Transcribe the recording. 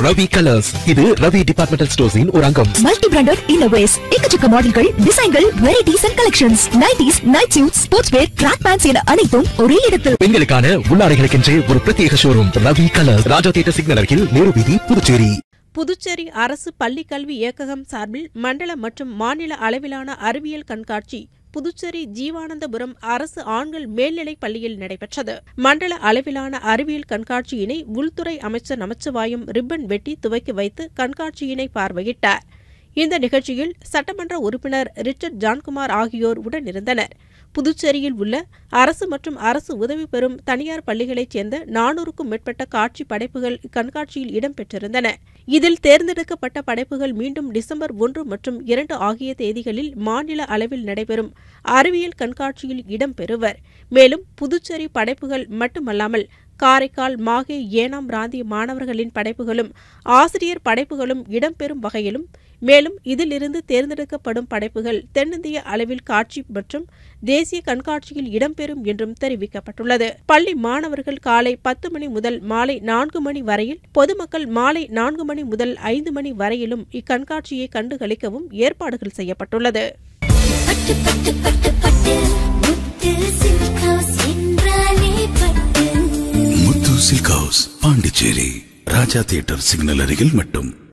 Ravi colours இது Ravi departmental ஸ்டோர்ஸின் ஒரு அங்கம் மல்டி பிராண்டட் இன்னோவேஸ் எக்கச்சக்க மாடல்கள் டிசைன்கள் varieties and collections nighties night suit sports wear track pants என அனைத்தும் ஒரே இடத்தில் பெண்களுக்கான உள்ளாடைகளுக்கென்றே ஒரு பிரத்யேக showroom Ravi colours Raja theatre signal அருகில் நேரு வீதி புதுச்சேரி புதுச்சேரி அரசு பள்ளிக் கல்வி இயக்ககம் சார்பில் மண்டல மற்றும் மாநில அளவிலான அறிவியல் கண்காட்சி புதுச்சேரி ஜீவானந்தபுரம் அரசு ஆண்கள் மேல்நிலைப் பள்ளியில் நடைபெற்றது மண்டல அளவிலான அறிவியல் கண்காட்சியினை உள்துறை அமைச்சர் நமச்சிவாயம் ரிப்பன் வெட்டி துவக்கி வைத்து கண்காட்சியினை பார்வையிட்டார் இந்த நிகழ்ச்சியில் சட்டமன்ற உறுப்பினர் ரிச்சர்ட் ஜான்குமார் ஆகியோர் உடனிருந்தனர் புதுச்சேரியில் உள்ள அரசு மற்றும் அரசு உதவி பெறும் தனியார் பள்ளிகளைச் சேர்ந்த நானூறுக்கும் மேற்பட்ட காட்சி படைப்புகள் இக்கண்காட்சியில் இடம்பெற்றிருந்தன இதில் தேர்ந்தெடுக்கப்பட்ட படைப்புகள் மீண்டும் டிசம்பர் ஒன்று மற்றும் இரண்டு ஆகிய தேதிகளில் மாநில அளவில் நடைபெறும் அறிவியல் கண்காட்சியில் இடம்பெறுவர் மேலும் புதுச்சேரி படைப்புகள் மட்டுமல்லாமல் காரைக்கால் மாகே ஏனாம் பிராந்திய மாணவர்களின் படைப்புகளும் ஆசிரியர் படைப்புகளும் இடம்பெறும் வகையிலும் மேலும் இதிலிருந்து தேர்ந்தெடுக்கப்படும் படைப்புகள் தென்னிந்திய அளவில் காட்சி மற்றும் தேசிய கண்காட்சியில் இடம்பெறும் என்றும் தெரிவிக்கப்பட்டுள்ளது பள்ளி மாணவர்கள் காலை பத்து மணி முதல் மாலை நான்கு மணி வரையில் பொதுமக்கள் மாலை நான்கு மணி முதல் ஐந்து மணி வரையிலும் இக்கண்காட்சியை கண்டுகளிக்கவும் ஏற்பாடுகள் செய்யப்பட்டுள்ளது பட்டு பட்டு பட்டு பட்டு முத்து சில்க் ஹவுஸ் என்றாலே பட்டு Muthu silk house Pondicherry Raja theatre signal அருகில் மட்டும்